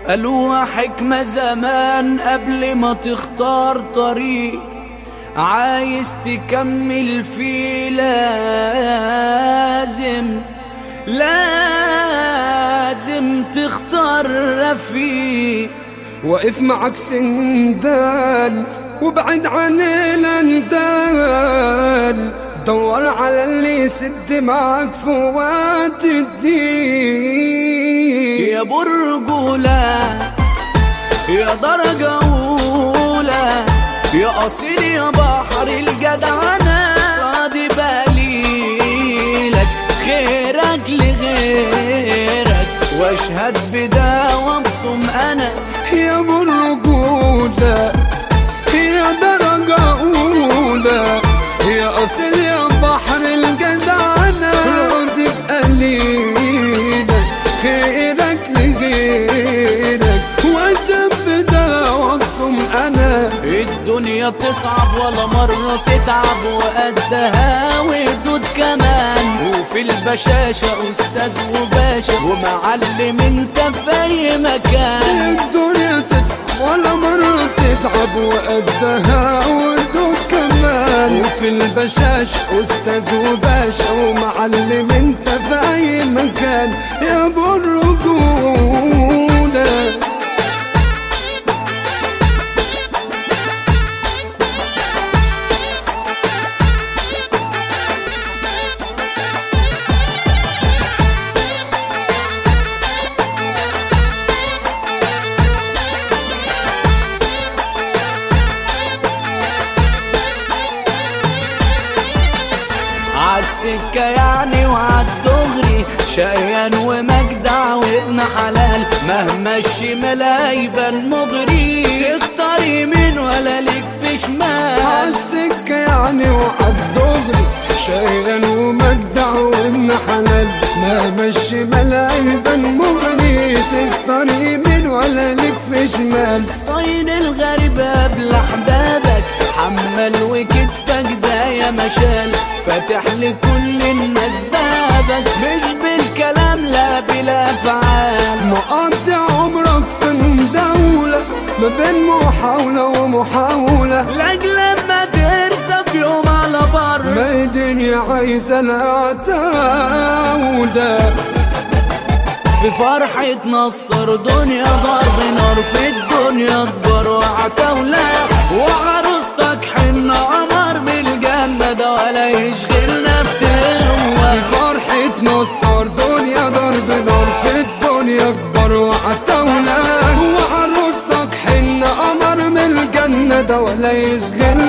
قالوها حكمة زمان قبل ما تختار طريق عايز تكمل فيه لازم لازم تختار رفيق واقف معك سندان وبعد عن الاندال دور على اللي يسد معك فوات الدين يا برجولة يا درجة أولى يا أصيل يا بحر الجدعنة راضي بقليلك خيرك لغيرك واشهد بدا وابصم أنا يا برجولة يا درجة أولى يا أصل يا بحر الجدعنة راضي بقليلك خيرك لغيرك وجب ده وابصم أنا الدنيا تصعب ولا مرة تتعب وقدها ودود كمان وفي البشاشة أستاذ وباشا ومعلم انت في أي مكان الدنيا تسعى ولا مرة تتعب وقدها وردود كمان وفي البشاش أستاذ وباشا ومعلم انت في أي مكان يا أبو الرجولة عالسكة يعني وعالدغري شقيان ومجدع وابن حلال مهما الشمال هيبان مغري تختار يمين ولا ليك في شمال عالسكة يعني وعالدغري شيئا ومجدع وابن حلال ما مشي ملايبا مغني تختار يمين ولا لك في شمال صين الغريب قبل احبابك حمل وكتفك ده يا مشال فاتح لكل الناس بابك مش بالكلام لا بالافعال مقضي عمرك في دولة ما بين محاولة ومحاولة لاجل لما ترسى في يوم على بر ما الدنيا عايزة العتاولة في فرحة نصر دنيا ضرب نار في الدنيا اكبر وعتاولة وعروستك حنة قمر بالجنة ده ولا يشغلنا في تهوى فرحة نصر دنيا ضرب نار في الدنيا اكبر وعتاولة وعروستك حنة قمر من الجنة ده ولا يشغلنا